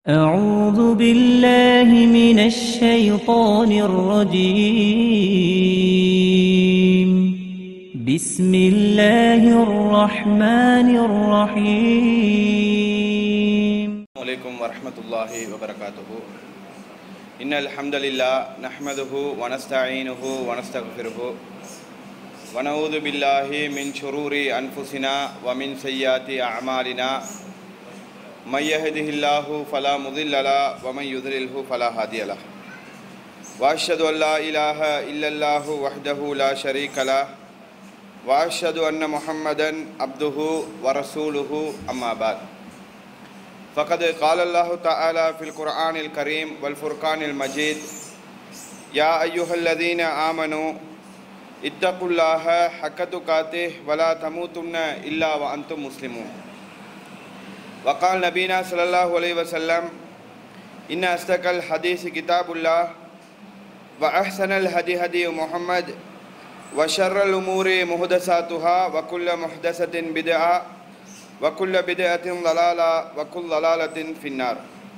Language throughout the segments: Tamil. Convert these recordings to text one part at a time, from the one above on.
أعوذ بالله من الشيطان الرجيم بسم الله الرحمن الرحيم السلام عليكم ورحمة الله وبركاته إن الحمد لله نحمده ونستعينه ونستغفره ونعوذ بالله من شرور أنفسنا ومن سيئات أعمالنا من يهده الله فلا مضل له ومن يضلله فلا هادي له وأشهد أن لا إله إلا الله وحده لا شريك له وأشهد أن محمدا عبده ورسوله أما بعد فقد قال الله تعالى في القرآن الكريم والفرقان المجيد يا أيها الذين آمنوا اتقوا الله حق تقاته ولا تموتن إلا وأنتم مسلمون وقال نبينا صلى الله عليه وسلم إن أصدق الحديث كتاب الله وأحسن الهدي هدي محمد وشر الأمور محدثاتها وكل محدثة بدعة وكل بدعة ضلالة وكل ضلالة في النار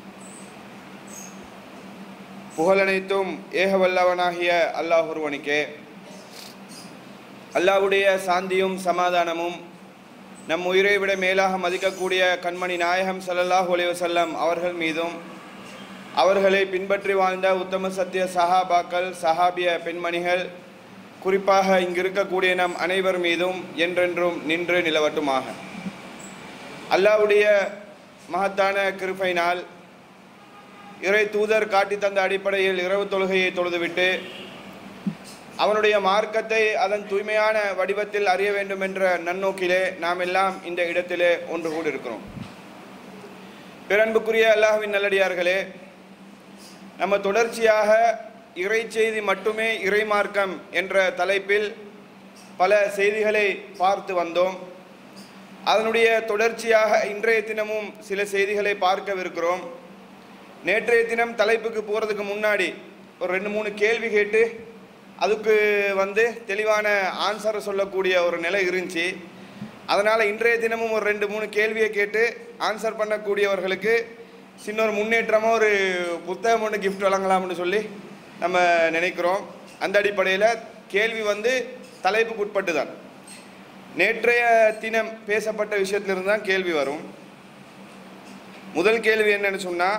புகழனைத்தும் ஏக வல்லவனாகிய அல்லாஹ் ஒருவனுக்கே அல்லாஹ்வுடைய சாந்தியும் சமாதானமும் நம் உயிரை விட மேலாக மதிக்கக்கூடிய கண்மணி நாயகம் ஸல்லல்லாஹு அலைஹி வஸல்லம் அவர்கள் மீதும் அவர்களை பின்பற்றி வாழ்ந்த உத்தம சத்திய சஹாபாக்கள் சஹாபிய பெண்மணிகள் குறிப்பாக இங்கு இருக்கக்கூடிய நம் அனைவர் மீதும் என்றென்றும் நின்று நிலவட்டுமாக அல்லாஹ்வுடைய மகத்தான கிருபையினால் இறை தூதர் காட்டி தந்த அடிப்படையில் இரவு தொழுகையை தொழுதுவிட்டு அவனுடைய மார்க்கத்தை அதன் தூய்மையான வடிவத்தில் அறிய வேண்டும் என்ற நன்னோக்கிலே நாம் எல்லாம் இந்த இடத்திலே ஒன்று கூடியிருக்கிறோம் பிறன்புக்குரிய அல்லாஹ்வின் நல்லடியார்களே நம்ம தொடர்ச்சியாக இறை செய்தி மட்டுமே இறை மார்க்கம் என்ற தலைப்பில் பல செய்திகளை பார்த்து வந்தோம் அதனுடைய தொடர்ச்சியாக இன்றைய தினமும் சில செய்திகளை பார்க்கவிருக்கிறோம் நேற்றைய தினம் தலைப்புக்கு போகிறதுக்கு முன்னாடி ஒரு ரெண்டு மூணு கேள்வி கேட்டு அதுக்கு வந்து தெளிவான ஆன்சரை சொல்லக்கூடிய ஒரு நிலை இருந்துச்சு அதனால் இன்றைய தினமும் ஒரு ரெண்டு மூணு கேள்வியை கேட்டு ஆன்சர் பண்ணக்கூடியவர்களுக்கு சின்ன ஒரு முன்னேற்றமாக ஒரு புத்தகம் ஒன்று gift வழங்கலாம்னு சொல்லி நம்ம நினைக்கிறோம் அந்த அடிப்படையில் கேள்வி வந்து தலைப்புக்கு உட்பட்டு தான் நேற்றைய தினம் பேசப்பட்ட விஷயத்திலிருந்து தான் கேள்வி வரும் முதல் கேள்வி என்னன்னு சொன்னால்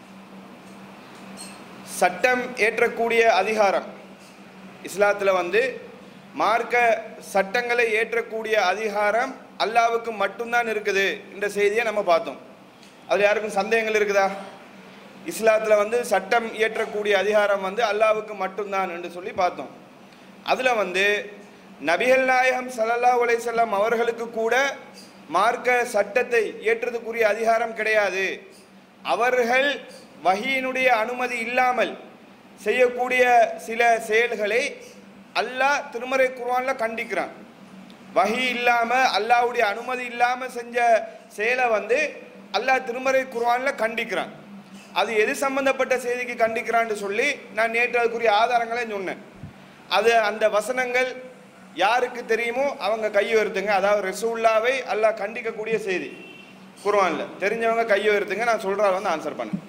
சட்டம் ஏற்றக்கூடிய அதிகாரம் இஸ்லாத்தில் வந்து மார்க்க சட்டங்களை ஏற்றக்கூடிய அதிகாரம் அல்லாவுக்கு மட்டும்தான் இருக்குது என்ற செய்தியை நம்ம பார்த்தோம் அதில் யாருக்கும் சந்தேகங்கள் இருக்குதா இஸ்லாத்தில் வந்து சட்டம் இயற்றக்கூடிய அதிகாரம் வந்து அல்லாவுக்கு மட்டும்தான் என்று சொல்லி பார்த்தோம் அதில் வந்து நபிகள் நாயகம் ஸல்லல்லாஹு அலைஹி வஸல்லம் அவர்களுக்கு கூட மார்க்க சட்டத்தை ஏற்றதுக்குரிய அதிகாரம் கிடையாது அவர்கள் வஹியினுடைய அனுமதி இல்லாமல் செய்யக்கூடிய சில செயல்களை அல்லாஹ் திருமறை குர்ஆன்ல கண்டிக்கிறான் வஹி இல்லாம அல்லாஹ்வுடைய அனுமதி இல்லாம செஞ்ச செயலை வந்து அல்லாஹ் திருமறை குர்ஆன்ல கண்டிக்கிறான் அது எது சம்பந்தப்பட்ட செய்திக்கு கண்டிக்கிறான்னு சொல்லி நான் நேற்று அதுக்குரிய ஆதாரங்களை சொன்னேன் அது அந்த வசனங்கள் யாருக்கு தெரியுமோ அவங்க கையை உயர்த்துங்க அதாவது ரசூல்லாவை அல்லாஹ் கண்டிக்கக்கூடிய செய்தி குர்ஆன்ல தெரிஞ்சவங்க கையை உயர்த்துங்க நான் சொல்றத வந்து ஆன்சர் பண்ணேன்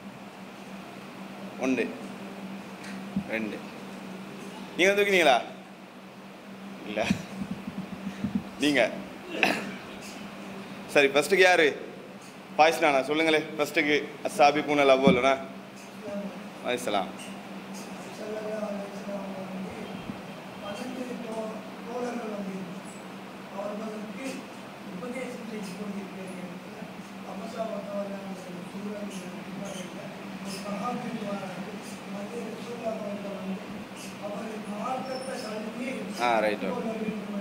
ஒன்று ரெண்டு நீங்கள் தூக்கினீங்களா இல்லை நீங்கள் சரி ஃபஸ்ட்டுக்கு யாரு பாய்ஸ்னாண்ணா சொல்லுங்களே ஃபஸ்ட்டுக்கு அசாபி பூனல் அவ்வளோண்ணா அலிஸ்லாம் ஆ ரைட் ஓகே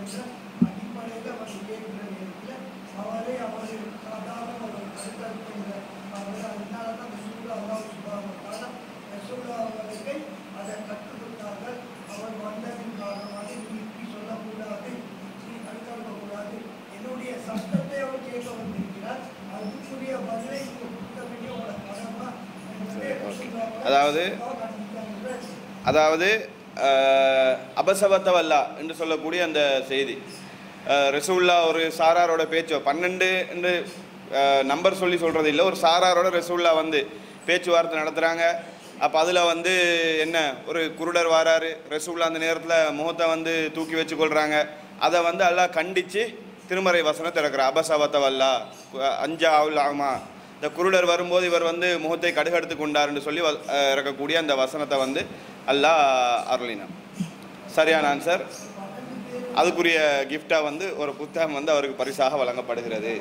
என்னுடைய சட்டத்தை அவர் கேட்க வந்திருக்கிறார் அதுக்குரிய பதிலை கொடுக்க வேண்டிய உங்களோட கடமை சரி, ஓகே. அதாவது அதாவது அஹ், அபசவத்தவல்லா என்று சொல்லக்கூடிய அந்த செய்தி அஹ், ரசூல்லா ஒரு சாராரோட பேச்சு பன்னெண்டு என்று நம்பர் சொல்லி சொல்கிறது இல்லை ஒரு சாராரோட ரசூல்லா வந்து பேச்சுவார்த்தை நடத்துகிறாங்க அப்போ அதில் வந்து என்ன ஒரு குருடர் வாராரு ரசூல்லா அந்த நேரத்தில் முகத்தை வந்து தூக்கி வச்சு கொள்கிறாங்க அதை வந்து எல்லாம் கண்டித்து திருமறை வசனம் திறக்கிற அபசவத்தவல்லா அஞ்சா அவுல் ஆமா இந்த குருடர் வரும்போது இவர் வந்து முகத்தை கடுகெடுத்து கொண்டார்னு சொல்லி வ- அஹ் இறக்கக்கூடிய அந்த வசனத்தை வந்து அல்லாஹ் அருளினான் சரியான ஆன்சர் அதுக்குரிய கிஃப்டாக வந்து ஒரு புத்தகம் வந்து அவருக்கு பரிசாக வழங்கப்படுகிறது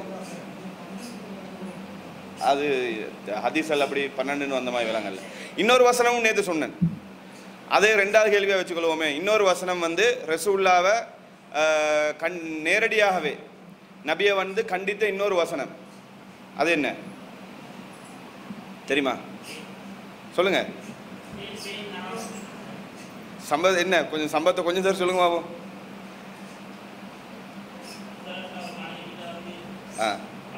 அது ஹதீஸல் அப்படி பன்னெண்டுன்னு வந்த மாதிரி விளங்கல இன்னொரு வசனமும் நேற்று சொன்னேன் அதே ரெண்டாவது கேள்வியாக வச்சுக்கொள்வோமே இன்னொரு வசனம் வந்து ரசூல்லாவை அஹ், கண் நேரடியாகவே நபியை வந்து கண்டித்த இன்னொரு வசனம் அது என்ன தெரியுமா சொல்லுங்க சம்பவம் என்ன கொஞ்சம் சம்பவத்தை கொஞ்சம் சார் சொல்லுங்க பாபு ஆ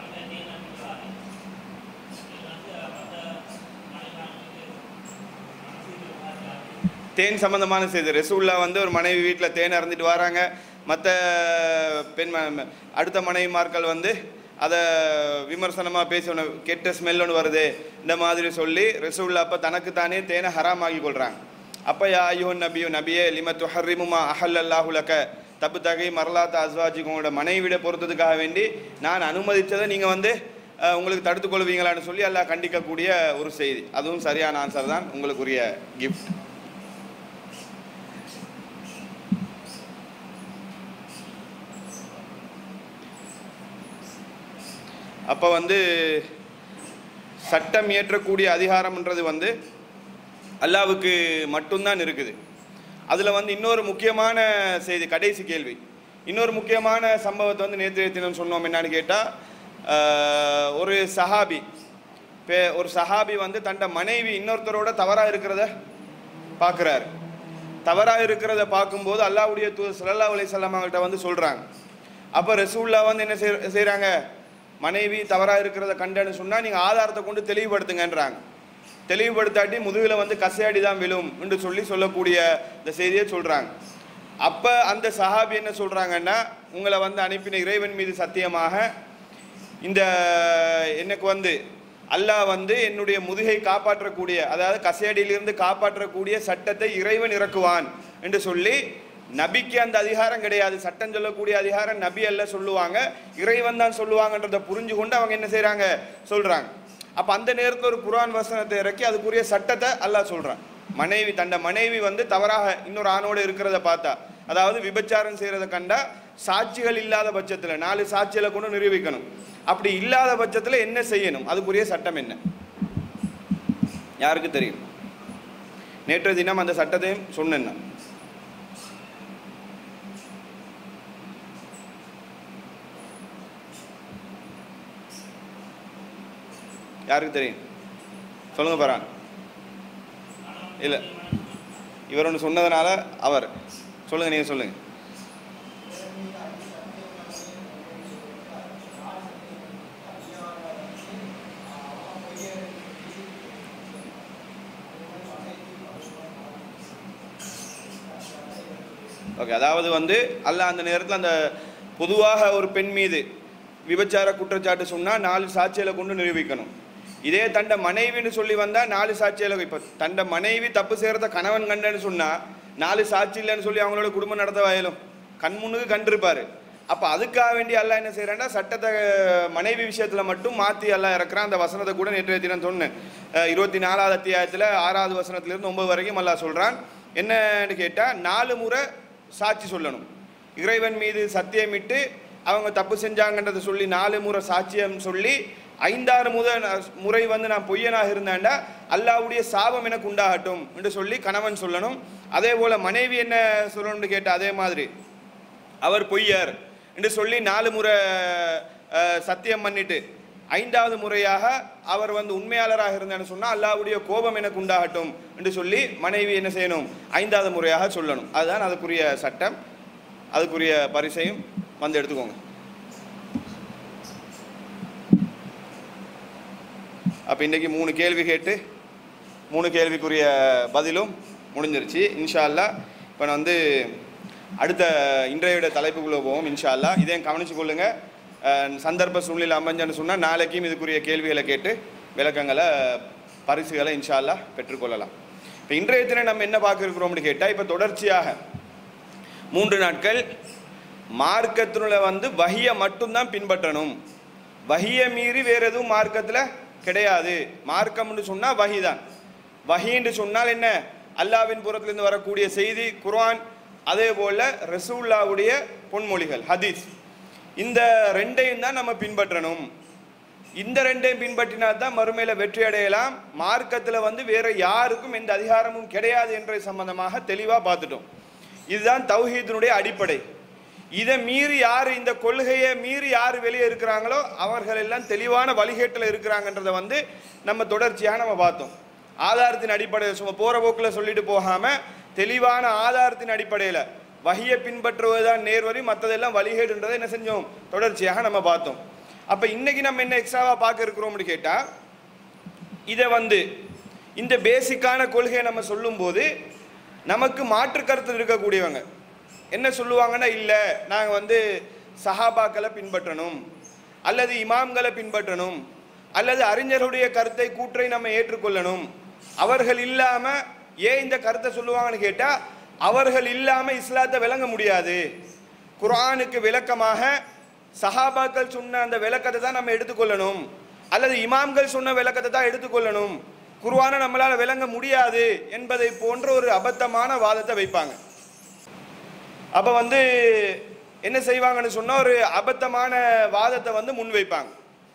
தேன் சம்பந்தமான செய்தி ரசூல்லா வந்து ஒரு மனைவி வீட்டில் தேன் அறந்துட்டு வராங்க மற்ற பெண் ம- அடுத்த மனைவிமார்கள் வந்து அதை விமர்சனமாக பேசி ஒன்று கெட்ட ஸ்மெல் ஒன்று வருது இந்த மாதிரி சொல்லி ரசூல்லா அப்போ தனக்கு தானே தேனை ஹராமாகி கொள்கிறாங்க அப்போ யா ஐயோ நபியோ நபியே லிம துஹர்ரிமுமா அஹல் அல்லாஹுலக்க தப்பு தகை மரலாத்த அஸ்வாஜிக்கு உங்களோட மனைவிட பொறுத்ததுக்காக வேண்டி நான் அனுமதித்ததை நீங்கள் வந்து அஹ், உங்களுக்கு தடுத்துக் கொள்வீங்களான்னு சொல்லி எல்லாம் கண்டிக்கக்கூடிய ஒரு செய்தி அதுவும் சரியான ஆன்சர் தான் உங்களுக்குரிய கிஃப்ட் அப்போ வந்து சட்டம் இயற்றக்கூடிய அதிகாரம்ன்றது வந்து அல்லாவுக்கு மட்டும்தான் இருக்குது அதில் வந்து இன்னொரு முக்கியமான செய்தி கடைசி கேள்வி இன்னொரு முக்கியமான சம்பவத்தை வந்து நேற்று தினம் சொன்னோம் என்னன்னு கேட்டால் ஒரு சஹாபி பே ஒரு சஹாபி வந்து தன்ட மனைவி இன்னொருத்தரோட தவறாக இருக்கிறத பார்க்குறாரு தவறாக இருக்கிறத பார்க்கும்போது அல்லாஹ்வுடைய தூதர் ஸல்லல்லாஹு அலைஹி வஸல்லம் அவங்கள்ட்ட வந்து சொல்கிறாங்க அப்போ ரசூல்லா வந்து என்ன செய் செய்கிறாங்க மனைவி தவறாக இருக்கிறத கண்டேன்னு சொன்னால் நீங்கள் ஆதாரத்தை கொண்டு தெளிவுபடுத்துங்கன்றாங்க தெளிவுபடுத்தாட்டி முதுகில் வந்து கசையாடி தான் விழும் என்று சொல்லி சொல்லக்கூடிய இந்த செய்தியை சொல்கிறாங்க அப்போ அந்த சஹாபி என்ன சொல்கிறாங்கன்னா உங்களை வந்து அனுப்பின இறைவன் மீது சத்தியமாக இந்த எனக்கு வந்து அல்லாஹ் வந்து என்னுடைய முதுகை காப்பாற்றக்கூடிய அதாவது கசையடியிலிருந்து காப்பாற்றக்கூடிய சட்டத்தை இறைவன் இறக்குவான் என்று சொல்லி நபிக்கு அந்த அதிகாரம் கிடையாது சட்டம் சொல்லக்கூடிய அதிகாரம் நபி அல்ல சொல்லுவாங்க இறைவன் தான் சொல்லுவாங்கன்றதை புரிஞ்சு கொண்டு அவங்க என்ன செய்றாங்க சொல்றாங்க அப்ப அந்த நேரத்தில் ஒரு குர்ஆன் வசனத்தை இறக்கி அதுக்குரிய சட்டத்தை அல்லாஹ் சொல்றான் மனைவி தண்ட மனைவி வந்து தவறாக இன்னொரு ஆணோட இருக்கிறத பார்த்தா அதாவது விபச்சாரம் செய்யறத கண்டா சாட்சிகள் இல்லாத பட்சத்துல நாலு சாட்சிகளை கொண்டு நிரூபிக்கணும் அப்படி இல்லாத பட்சத்துல என்ன செய்யணும் அதுக்குரிய சட்டம் என்ன யாருக்கு தெரியும் நேற்று தினம் அந்த சட்டத்தையும் சொன்னேன் நான். யாருக்கு தெரியும் சொல்லுங்க பாரா இல்ல இவர் ஒன்று சொன்னதுனால அவர் சொல்லுங்க நீங்க சொல்லுங்க ஓகே அதாவது வந்து அல்லாஹ் அந்த நேரத்தில் அந்த பொதுவாக ஒரு பெண் மீது விபச்சார குற்றச்சாட்டு சொன்னால் நாலு சாட்சிகளை கொண்டு நிரூபிக்கணும் இதே தண்ட மனைவின்னு சொல்லி வந்தால் நாலு சாட்சிகளை இப்போ தண்ட மனைவி தப்பு செய்கிறத கணவன் கண்டன்னு சொன்னால் நாலு சாட்சி இல்லைன்னு சொல்லி அவங்களோட குடும்பம் நடத்த வயலும் கண் முன்னுக்கு கண்டிருப்பாரு அப்போ அதுக்காக வேண்டி அல்லாஹ் என்ன செய்கிறான்னா சட்டத்தை மனைவி விஷயத்தில் மட்டும் மாற்றி எல்லாம் இறக்குறான் அந்த வசனத்தை கூட நேற்றைய தினம் சொன்னேன் அஹ் இருபத்தி நாலாவது அத்தியாயத்தில் ஆறாவது வசனத்திலிருந்து ஒன்பது வரைக்கும் அல்லாஹ் சொல்கிறான் என்னன்னு கேட்டால் நாலு முறை சாட்சி சொல்லணும் இறைவன் மீது சத்தியமிட்டு அவங்க தப்பு செஞ்சாங்கன்றதை சொல்லி நாலு முறை சாட்சியம் சொல்லி ஐந்தாறு முத முறை வந்து நான் பொய்யனாக இருந்தேன்டா அல்லாஹ்வுடைய சாபம் எனக்கு உண்டாகட்டும் என்று சொல்லி கணவன் சொல்லணும் அதே போல மனைவி என்ன சொல்லணும்னு கேட்ட அதே மாதிரி அவர் பொய்யர் என்று சொல்லி நாலு முறை அஹ், சத்தியம் பண்ணிட்டு ஐந்தாவது முறையாக அவர் வந்து உண்மையாளராக இருந்தான்னு சொன்னால் அல்லாஹ்வுடைய கோபம் எனக்கு உண்டாகட்டும் என்று சொல்லி மனைவி என்ன செய்யணும் ஐந்தாவது முறையாக சொல்லணும் அதுதான் அதுக்குரிய சட்டம் அதுக்குரிய பரிசையும் வந்து எடுத்துக்கோங்க அப்போ இன்றைக்கி மூணு கேள்வி கேட்டு மூணு கேள்விக்குரிய பதிலும் முடிஞ்சிருச்சு இன்ஷா அல்லாஹ் இப்போ நான் வந்து அடுத்த இன்றைய தலைப்புக்குள்ளே போவோம் இன்ஷா அல்லாஹ் இதையும் கவனிச்சு கொள்ளுங்க அஹ், சந்தர்ப்ப சூழ்நிலை அமைஞ்சன்னு சொன்னால் நாளைக்கும் இதுக்குரிய கேள்விகளை கேட்டு விளக்கங்களை பரிசுகளை இன்ஷா அல்லாஹ் பெற்றுக்கொள்ளலாம் இப்போ இன்றைய தினம் நம்ம என்ன பார்க்க இருக்கிறோம்னு கேட்டால் இப்போ தொடர்ச்சியாக மூன்று நாட்கள் மார்க்கத்தினுள்ள வந்து வஹியை மட்டும்தான் பின்பற்றணும் வஹியை மீறி வேற எதுவும் மார்க்கத்தில் கிடையாது மார்க்கம்னு சொன்னால் வஹி தான் வஹின்னு சொன்னால் என்ன அல்லாவின் புறத்திலிருந்து வரக்கூடிய செய்தி குர்ஆன் அதே போல ரசூல்லாவுடைய பொன்மொழிகள் ஹதீஸ் இந்த ரெண்டையும் தான் நம்ம பின்பற்றணும் இந்த ரெண்டையும் பின்பற்றினா தான் மறுமையில வெற்றி அடையலாம் மார்க்கத்தில் வந்து வேற யாருக்கும் எந்த அதிகாரமும் கிடையாது என்ற சம்பந்தமாக தெளிவாக பார்த்துட்டோம் இதுதான் தௌஹீதினுடைய அடிப்படை இதை மீறி யார் இந்த கொள்கையை மீறி யார் வெளியே இருக்கிறாங்களோ அவர்கள் எல்லாம் தெளிவான வழிகேட்டில் இருக்கிறாங்கன்றதை வந்து நம்ம தொடர்ச்சியாக நம்ம பார்த்தோம் ஆதாரத்தின் அடிப்படையில் சும்மா போகிற போக்கில் சொல்லிட்டு போகாமல் தெளிவான ஆதாரத்தின் அடிப்படையில் வகியை பின்பற்றுவதுதான் நேர்வழி மற்றதெல்லாம் வழிகேடுன்றதை என்ன செஞ்சோம் தொடர்ச்சியாக நம்ம பார்த்தோம் அப்போ இன்னைக்கு நம்ம என்ன எக்ஸ்ட்ராவாக பார்க்க இருக்கிறோம்னு கேட்டால் இதை வந்து இந்த பேசிக்கான கொள்கையை நம்ம சொல்லும்போது நமக்கு மாற்று கருத்து இருக்கக்கூடியவங்க என்ன சொல்லுவாங்கன்னா இல்லை நாங்கள் வந்து சஹாபாக்களை பின்பற்றணும் அல்லது இமாம்களை பின்பற்றணும் அல்லது அறிஞர்களுடைய கருத்தை கூற்றை நம்ம ஏற்றுக்கொள்ளணும் அவர்கள் இல்லாமல் ஏன் இந்த கருத்தை சொல்லுவாங்கன்னு கேட்டால் அவர்கள் இல்லாமல் இஸ்லாத்தை விளங்க முடியாது குர்ஆனுக்கு விளக்கமாக சஹாபாக்கள் சொன்ன அந்த விளக்கத்தை தான் நம்ம எடுத்துக்கொள்ளணும் அல்லது இமாம்கள் சொன்ன விளக்கத்தை தான் எடுத்துக்கொள்ளணும் குர்ஆனை நம்மளால விளங்க முடியாது என்பதை போன்ற ஒரு அபத்தமான வாதத்தை வைப்பாங்க அப்ப வந்து என்ன செய்வாங்கன்னு சொன்னா ஒரு அபத்தமான வாதத்தை வந்து முன்வைப்பாங்க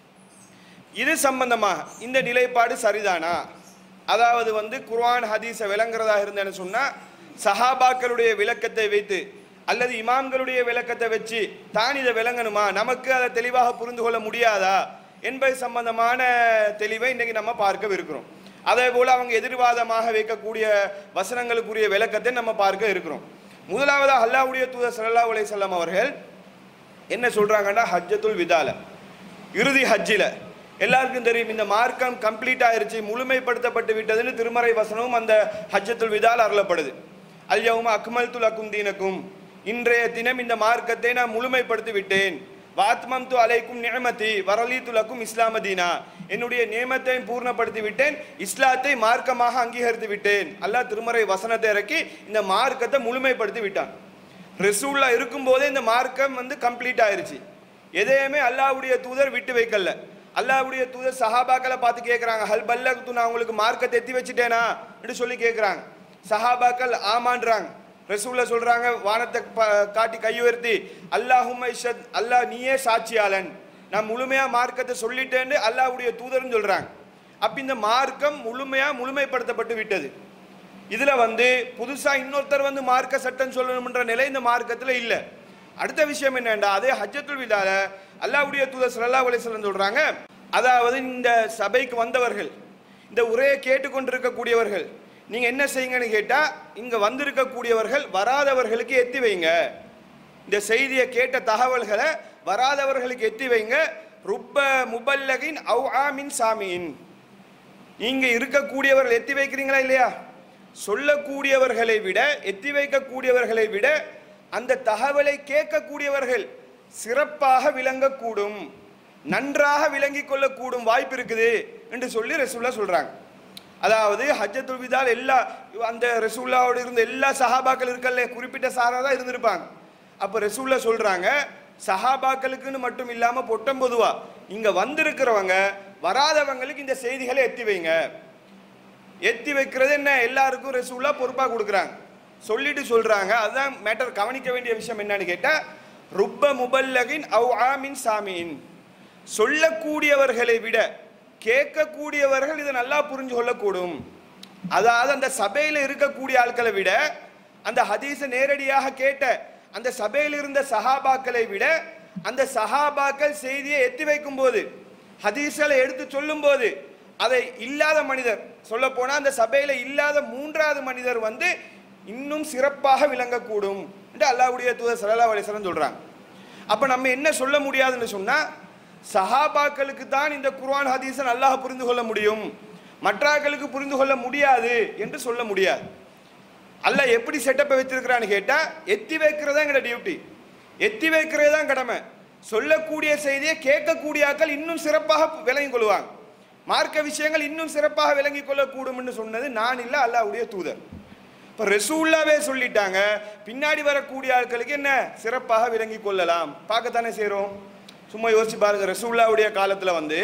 இது சம்பந்தமாக இந்த நிலைப்பாடு சரிதானா அதாவது வந்து குர்ஆன் ஹதீஸை விளங்குறதா இருந்தேன்னு சொன்னா சஹாபாக்களுடைய விளக்கத்தை வைத்து அல்லது இமாம்களுடைய விளக்கத்தை வச்சு தான் இதை விளங்கணுமா நமக்கு அதை தெளிவாக புரிந்து கொள்ள முடியாதா என்பது சம்பந்தமான தெளிவை இன்னைக்கு நம்ம பார்க்க இருக்கிறோம் அதே போல அவங்க எதிர்வாதமாக வைக்கக்கூடிய வசனங்களுக்குரிய விளக்கத்தை நம்ம பார்க்க இருக்கிறோம் முதலாவதாக அல்லாஹ்வுடைய தூதர் ஸல்லல்லாஹு அலைஹி வஸல்லம் அவர்கள் என்ன சொல்றாங்கன்னா ஹஜ்ஜத்துல் விதால இறுதி ஹஜ்ஜில எல்லாருக்கும் தெரியும் இந்த மார்க்கம் கம்ப்ளீட் ஆயிருச்சு முழுமைப்படுத்தப்பட்டு விட்டதுன்னு திருமறை வசனமும் அந்த ஹஜ்ஜத்துல் விதால் அருளப்படுது அல்யவும அக்மல் துல் அக்கும் தீனக்கும் இன்றைய தினம் இந்த மார்க்கத்தை நான் முழுமைப்படுத்தி விட்டேன் வாத்மம் து அலைக்கும் நியமதி வரலி துலக்கும் இஸ்லாம தீனா என்னுடைய நியமத்தையும் பூர்ணப்படுத்தி விட்டேன் இஸ்லாத்தை மார்க்கமாக அங்கீகரித்து விட்டேன் அல்லாஹ் திருமறை வசனத்தை இறக்கி இந்த மார்க்கத்தை முழுமைப்படுத்தி விட்டான் ரசூல்லா இருக்கும்போதே இந்த மார்க்கம் வந்து கம்ப்ளீட் ஆயிருச்சு எதையுமே அல்லாஹ்வுடைய தூதர் விட்டு வைக்கல அல்லாஹ்வுடைய தூதர் சஹாபாக்களை பார்த்து கேட்குறாங்க ஹல் பல்லகு நான் உங்களுக்கு மார்க்கத்தை எத்தி வச்சுட்டேனா என்று சொல்லி கேட்குறாங்க சஹாபாக்கள் ஆமான்றாங்க ரசூல்லா சொல்றாங்க வானத்தை ப- காட்டி கை உயர்த்தி அல்லாஹும் அல்லாஹ் நீயே சாட்சியாளன் நான் முழுமையா மார்க்கத்தை சொல்லிட்டேன்னு அல்லாஹ்வுடைய தூதர்னு சொல்றாங்க அப்ப இந்த மார்க்கம் முழுமையா முழுமைப்படுத்தப்பட்டு விட்டது இதுல வந்து புதுசா இன்னொருத்தர் வந்து மார்க்க சட்டம் சொல்லணும்ன்ற நிலை இந்த மார்க்கத்துல இல்ல அடுத்த விஷயம் என்னண்டா அதே ஹஜ்ஜத்துல் விதால அல்லாஹ்வுடைய தூதர் ஸல்லல்லாஹு அலைஹி வஸல்லம் சொல்றாங்க அதாவது இந்த சபைக்கு வந்தவர்கள் இந்த உரையை கேட்டுக்கொண்டிருக்கக்கூடியவர்கள் நீங்க என்ன செய்யுங்கன்னு கேட்டா இங்க வந்திருக்கக்கூடியவர்கள் வராதவர்களுக்கு எத்தி வைங்க இந்த செய்தியை கேட்ட தகவல்களை வராதவர்களுக்கு எத்தி வைங்க ருப்ப முபல்லகின் அவ் ஆமின் சாமியின் நீங்க இருக்கக்கூடியவர்கள் எத்தி வைக்கிறீங்களா இல்லையா சொல்லக்கூடியவர்களை விட எத்தி வைக்கக்கூடியவர்களை விட அந்த தகவலை கேட்கக்கூடியவர்கள் சிறப்பாக விளங்கக்கூடும் நன்றாக விளங்கிக் கொள்ளக்கூடும் வாய்ப்பு இருக்குது என்று சொல்லி ரசூல்லா சொல்றாங்க அதாவது ஹஜ்ஜத்துல் விதால் எல்லா அந்த ரசூல்லாவோட இருந்த எல்லா சஹாபாக்கள் இருக்கல்ல குறிப்பிட்ட சாரா தான் இருந்திருப்பாங்க அப்போ ரசூல்லா சொல்றாங்க சஹாபாக்களுக்குன்னு மட்டும் இல்லாம பொட்டம் பொதுவா இங்க வந்திருக்கிறவங்க வராதவங்களுக்கு இந்த செய்திகளை எத்தி வைங்க எத்தி வைக்கிறது என்ன எல்லாருக்கும் ரசூல்லா பொறுப்பாக கொடுக்குறாங்க சொல்லிட்டு சொல்றாங்க அதுதான் மேட்டர் கவனிக்க வேண்டிய விஷயம் என்னன்னு கேட்டா ருப்ப முபல்லகின் அவ் ஆமின் சாமியின் சொல்லக்கூடியவர்களை விட கேட்கக்கூடியவர்கள் இதை நல்லா புரிஞ்சு கொள்ளக்கூடும் அதாவது அந்த சபையில் இருக்கக்கூடிய ஆட்களை விட அந்த ஹதீஸை நேரடியாக கேட்ட அந்த சபையில் இருந்த சஹாபாக்களை விட அந்த சஹாபாக்கள் செய்தியை எத்தி வைக்கும் போது ஹதீஸ்களை எடுத்து சொல்லும்போது அதை இல்லாத மனிதர் சொல்ல போனா அந்த சபையில இல்லாத மூன்றாவது மனிதர் வந்து இன்னும் சிறப்பாக விளங்கக்கூடும் என்று அல்லாஹ்வுடைய தூதர் ஸல்லல்லாஹு அலைஹி வஸல்லம் சொல்றாங்க அப்ப நம்ம என்ன சொல்ல முடியாதுன்னு சொன்னா சஹாபாக்களுக்கு தான் இந்த குர்ஆன் ஹதீஸை நல்லா புரிந்து கொள்ள முடியும் மற்றாக்களுக்கு புரிந்து கொள்ள முடியாது என்று சொல்ல முடியாது அல்லாஹ் எப்படி செட்டப்பை வச்சிருக்கிறான்னு கேட்டா எத்தி வைக்கிறது தான் எங்களோட டியூட்டி எத்தி வைக்கிறது தான் கடமை சொல்லக்கூடிய செய்தியை கேட்கக்கூடிய ஆட்கள் இன்னும் சிறப்பாக விளங்கிக் கொள்வாங்க மார்க்க விஷயங்கள் இன்னும் சிறப்பாக விளங்கிக் கொள்ளக்கூடும் என்று சொன்னது நான் இல்லை அல்லாஹ்வுடைய தூதர் இப்போ ரசூல்லாவே சொல்லிட்டாங்க பின்னாடி வரக்கூடிய ஆட்களுக்கு என்ன சிறப்பாக விளங்கிக் கொள்ளலாம் பார்க்கத்தானே செய்கிறோம் சும்மா யோசிச்சு பாருங்க ரசூல்லாவுடைய காலத்தில் வந்து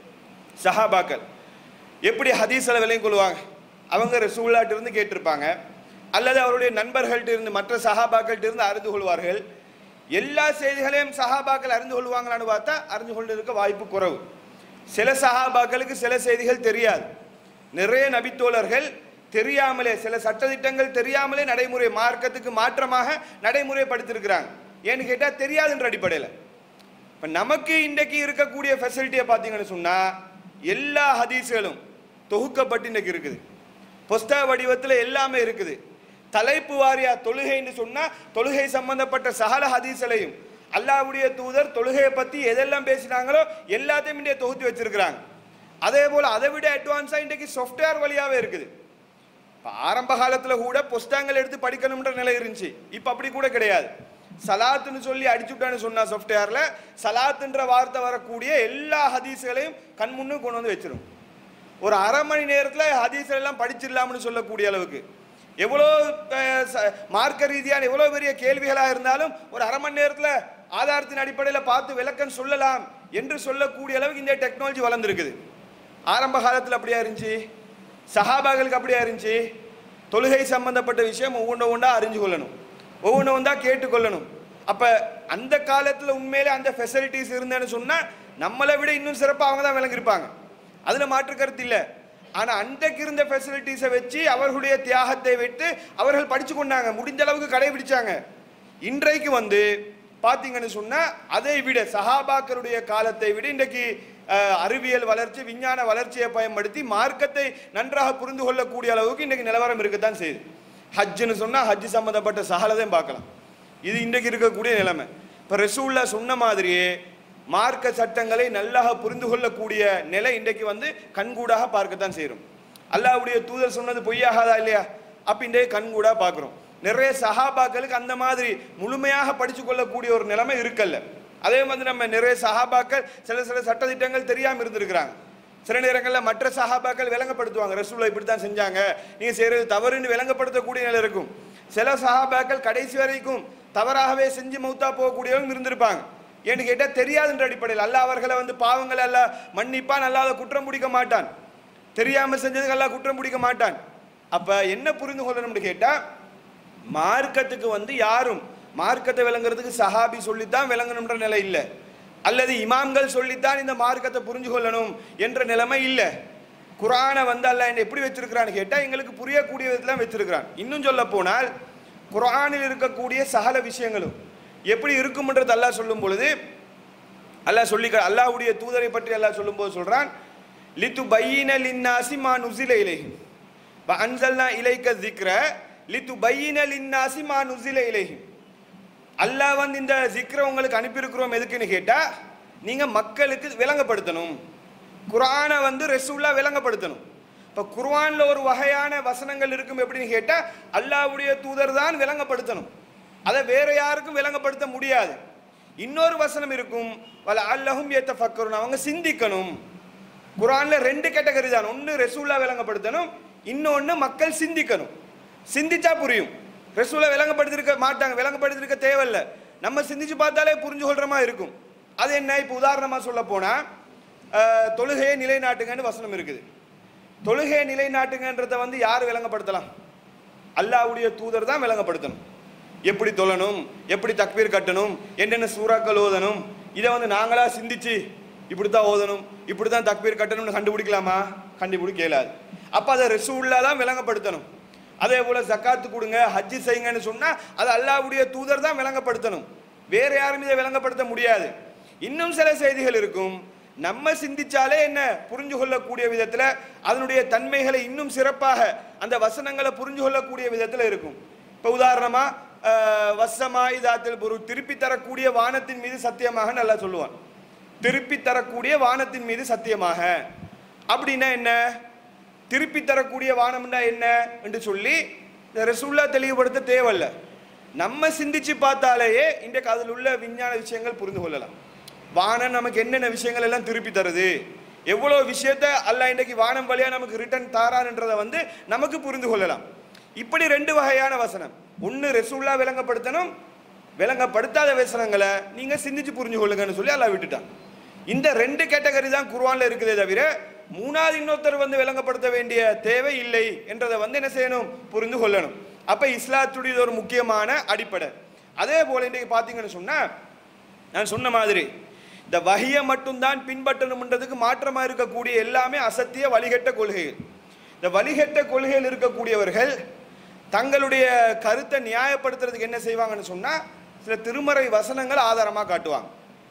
சஹாபாக்கள் எப்படி ஹதீஸில் விளங்கிக் கொள்வாங்க அவங்க ரசூல்லாட்ட இருந்து கேட்டிருப்பாங்க அல்லது அவருடைய நண்பர்கள்ட்ட இருந்து மற்ற சஹாபாக்கள்ட்ட இருந்து அறிந்து கொள்வார்கள் எல்லா செய்திகளையும் சஹாபாக்கள் அறிந்து கொள்வாங்களான்னு பார்த்தா அறிந்து கொண்டிருக்க வாய்ப்பு குறைவு சில சஹாபாக்களுக்கு சில செய்திகள் தெரியாது நிறைய நபித்தோழர்கள் தெரியாமலே சில சட்டதிட்டங்கள் தெரியாமலே நடைமுறை மார்க்கத்துக்கு மாற்றமாக நடைமுறைப்படுத்தியிருக்கிறாங்க ஏன்னு கேட்டால் தெரியாதுன்ற அடிப்படையில் இப்போ நமக்கு இன்றைக்கு இருக்கக்கூடிய ஃபெசிலிட்டியை பார்த்தீங்கன்னு சொன்னால் எல்லா ஹதீஸ்களும் தொகுக்கப்பட்டு இன்றைக்கு இருக்குது புஸ்தக வடிவத்தில் எல்லாமே இருக்குது தலைப்பு வாரியா தொழுகைன்னு சொன்னால் தொழுகை சம்பந்தப்பட்ட சகல ஹதீஸ்களையும் அல்லாஹ்வுடைய தூதர் தொழுகையை பற்றி எதெல்லாம் பேசினாங்களோ எல்லாத்தையும் இன்றைய தொகுத்து வச்சிருக்கிறாங்க அதே போல் அதை விட அட்வான்ஸாக இன்றைக்கு சாஃப்ட்வேர் வழியாகவே இருக்குது இப்போ ஆரம்ப காலத்தில் கூட புஸ்தகங்கள் எடுத்து படிக்கணும்ன்ற நிலை இருந்துச்சு இப்போ அப்படி கூட கிடையாது சலாத்துன்னு சொல்லி அடிச்சுட்டான்னு சொன்னா சாஃப்ட்வேரில் சலாத்துன்ற வார்த்தை வரக்கூடிய எல்லா ஹதீஸ்களையும் கண் முன்னு கொண்டு வந்து வச்சிரும் ஒரு அரை மணி நேரத்தில் ஹதீஸ் எல்லாம் படிச்சிடலாம்னு சொல்லக்கூடிய அளவுக்கு எவ்வளோ அஹ், ச- மார்க்க ரீதியான எவ்வளோ பெரிய கேள்விகளாக இருந்தாலும் ஒரு அரை மணி நேரத்தில் ஆதாரத்தின் அடிப்படையில் பார்த்து விளக்கம் சொல்லலாம் என்று சொல்லக்கூடிய அளவுக்கு இந்த டெக்னாலஜி வளர்ந்துருக்குது ஆரம்ப காலத்தில் அப்படியா இருந்துச்சு சஹாபாக்களுக்கு அப்படியா இருந்துச்சு தொழுகை சம்பந்தப்பட்ட விஷயம் ஒவ்வொன்று ஒன்றா அறிஞ்சு கொள்ளணும் ஒவ்வொன்று ஒன்றா கேட்டுக்கொள்ளணும் அப்போ அந்த காலத்தில் உண்மையிலே அந்த ஃபெசிலிட்டிஸ் இருந்தேன்னு சொன்னால் நம்மளை விட இன்னும் சிறப்பாக அவங்க தான் விளங்கியிருப்பாங்க அதில் மாற்று கருத்து இல்லை ஆனால் அன்றைக்கு இருந்த ஃபெசிலிட்டிஸை வச்சு அவர்களுடைய தியாகத்தை விட்டு அவர்கள் படித்து கொண்டாங்க முடிஞ்ச அளவுக்கு கடைபிடிச்சாங்க இன்றைக்கு வந்து பார்த்தீங்கன்னு சொன்னால் அதை விட சஹாபாக்களுடைய காலத்தை விட இன்றைக்கு அஹ், அறிவியல் வளர்ச்சி விஞ்ஞான வளர்ச்சியை பயன்படுத்தி மார்க்கத்தை நன்றாக புரிந்து கொள்ளக்கூடிய அளவுக்கு இன்றைக்கு நிலவரம் இருக்கத்தான் செய்யுது ஹஜ்ஜுன்னு சொன்னால் ஹஜ் சம்மந்தப்பட்ட சகலதையும் பார்க்கலாம் இது இன்றைக்கு இருக்கக்கூடிய நிலைமை இப்போ ரசூல்லா சொன்ன மாதிரியே மார்க்க சட்டங்களை நல்லாக புரிந்து கொள்ளக்கூடிய நிலை இன்றைக்கு வந்து கண்கூடாக பார்க்கத்தான் செய்கிறோம் அல்லாஹ்வுடைய தூதர் சொன்னது பொய்யாகாதா இல்லையா அப்போ இன்றைக்கு கண்கூடாக பார்க்குறோம் நிறைய சஹாபாக்களுக்கு அந்த மாதிரி முழுமையாக படித்து கொள்ளக்கூடிய ஒரு நிலைமை இருக்கல்ல அதே மாதிரி நம்ம நிறைய சஹாபாக்கள் சில சில சட்டதிட்டங்கள் தெரியாமல் இருந்திருக்கிறாங்க சில நேரங்களில் மற்ற சஹாபாக்கள் விளங்கப்படுத்துவாங்க ரசூலை இப்படி தான் செஞ்சாங்க நீங்கள் செய்கிறது தவறுன்னு விளங்கப்படுத்தக்கூடிய நிலை இருக்கும் சில சஹாபாக்கள் கடைசி வரைக்கும் தவறாகவே செஞ்சு மௌத்தா போகக்கூடியவங்க இருந்திருப்பாங்க ஏன்னு கேட்டால் தெரியாதுன்ற அடிப்படையில் அல்லாஹ் அவர்களை வந்து பாவங்களை எல்லாம் மன்னிப்பான் அல்லாத குற்றம் பிடிக்க மாட்டான் தெரியாமல் செஞ்சதுக்கு எல்லாம் குற்றம் பிடிக்க மாட்டான் அப்போ என்ன புரிந்து கொள்ளணும்னு கேட்டால் மார்க்கத்துக்கு வந்து யாரும் மார்க்கத்தை விளங்குறதுக்கு சஹாபி சொல்லித்தான் விளங்கணுன்ற நிலை இல்லை அல்லது இமாம்கள் சொல்லித்தான் இந்த மார்க்கத்தை புரிஞ்சு கொள்ளணும் என்ற நிலைமை இல்லை குரானை வந்து அல்லாஹ் என்ன எப்படி வச்சிருக்கிறான்னு கேட்டால் எங்களுக்கு புரியக்கூடிய விதத்தில் வச்சிருக்கிறான் இன்னும் சொல்ல போனால் குரானில் இருக்கக்கூடிய சகல விஷயங்களும் எப்படி இருக்கும்ன்றது அல்லாஹ் சொல்லும் பொழுது அல்லாஹ் சொல்லி அல்லாஹ்வுடைய தூதரை பற்றி அல்லாஹ் சொல்லும்போது சொல்றான் லித்து பையின லின்னாசி மா நுசில இலைஹிம் வ அன்சல்னா இலைக்க திக்ர லித்து பையின லின்னாசி மா நுசில இலைஹிம் அல்லாஹ் வந்து இந்த ஜிக்ரை உங்களுக்கு அனுப்பியிருக்கிறோம் எதுக்குன்னு கேட்டா நீங்க மக்களுக்கு விளங்கப்படுத்தணும் குர்ஆனை வந்து ரசூல்லா விளங்கப்படுத்தணும் இப்போ குர்ஆன்ல ஒரு வகையான வசனங்கள் இருக்கும் எப்படின்னு கேட்டா அல்லாஹ்வுடைய தூதர் தான் விளங்கப்படுத்தணும் அதை வேற யாருக்கும் விளங்கப்படுத்த முடியாது இன்னொரு வசனம் இருக்கும் வல அல்லஹும் ஏத்தஃபக்கரும் அவங்க சிந்திக்கணும் குர்ஆன்ல ரெண்டு கேட்டகரி தான் ஒன்று ரசூல்லா விளங்கப்படுத்தணும் இன்னொன்று மக்கள் சிந்திக்கணும் சிந்திச்சா புரியும் ரசூலை விளங்கப்படுத்திருக்க மாட்டாங்க விளங்கப்படுத்திருக்க தேவையில்ல நம்ம சிந்திச்சு பார்த்தாலே புரிஞ்சு கொள்ற மாதிரி இருக்கும் அது என்ன இப்போ உதாரணமாக சொல்ல போனால் தொழுகையை நிலைநாட்டுங்கன்னு வசனம் இருக்குது தொழுகையை நிலைநாட்டுங்கன்றதை வந்து யார் விளங்கப்படுத்தலாம் அல்லாஹ்வுடைய தூதர் தான் விளங்கப்படுத்தணும் எப்படி தொழணும் எப்படி தக்பீர் கட்டணும் என்னென்ன சூறாக்கள் ஓதணும் இதை வந்து நாங்களா சிந்திச்சு இப்படி தான் ஓதணும் இப்படி தான் தக்பீர் கட்டணும்னு கண்டுபிடிக்கலாமா கண்டுபிடிக்க இயலாது அப்போ அதை ரசூல்லா தான் விளங்கப்படுத்தணும் அதே போல ஜக்காத்து கொடுங்க ஹஜ்ஜி செய்யுங்கன்னு சொன்னா அது அல்லாஹ்வுடைய தூதர் தான் விளங்கப்படுத்தணும் வேற யாரும் இதை விளங்கப்படுத்த முடியாது இன்னும் சில செய்திகள் இருக்கும் நம்ம சிந்திச்சாலே என்ன புரிஞ்சு கொள்ளக்கூடிய விதத்துல அதனுடைய தன்மைகளை இன்னும் சிறப்பாக அந்த வசனங்களை புரிஞ்சு கொள்ளக்கூடிய விதத்துல இருக்கும் இப்போ உதாரணமா அஹ், வசமாய் தாத்தில் பொரு திருப்பி தரக்கூடிய வானத்தின் மீது சத்தியமாக நல்லா சொல்லுவான் திருப்பி தரக்கூடிய வானத்தின் மீது சத்தியமாக அப்படின்னா என்ன திருப்பி தரக்கூடிய வானம்னா என்ன என்று சொல்லி இந்த ரசூல்லா தெளிவுபடுத்த தேவையில்ல நம்ம சிந்திச்சு பார்த்தாலேயே இன்றைக்கு அதில் உள்ள விஞ்ஞான விஷயங்கள் புரிந்து கொள்ளலாம் வானம் நமக்கு என்னென்ன விஷயங்கள் எல்லாம் திருப்பி தருது எவ்வளோ விஷயத்த அல்லாஹ் இன்றைக்கு வானம் வழியா நமக்கு ரிட்டர்ன் தாரான்றதை வந்து நமக்கு புரிந்து கொள்ளலாம் இப்படி ரெண்டு வகையான வசனம் ஒன்று ரெசூல்லா விளங்கப்படுத்தணும் விளங்கப்படுத்தாத வசனங்களை நீங்க சிந்திச்சு புரிஞ்சு கொள்ளுங்கன்னு சொல்லி அல்லாஹ் விட்டுட்டான் இந்த ரெண்டு கேட்டகரி தான் குர்ஆன்ல இருக்குதே தவிர மூணாவது இன்னொருத்தர் வந்து விளங்கப்படுத்த வேண்டிய தேவை இல்லை என்றதை வந்து என்ன செய்யணும் புரிந்து கொள்ளணும் அப்ப இஸ்லாத்துடைய இது ஒரு முக்கியமான அடிப்படை அதே போல இன்றைக்கு பார்த்தீங்கன்னு சொன்னா நான் சொன்ன மாதிரி இந்த வகையை மட்டும்தான் பின்பற்றணும்ன்றதுக்கு மாற்றமா இருக்கக்கூடிய எல்லாமே அசத்திய வழிகட்ட கொள்கைகள் இந்த வழிகட்ட கொள்கையில் இருக்கக்கூடியவர்கள் தங்களுடைய கருத்தை நியாயப்படுத்துறதுக்கு என்ன செய்வாங்கன்னு சொன்னா சில திருமறை வசனங்கள் ஆதாரமா காட்டுவாங்க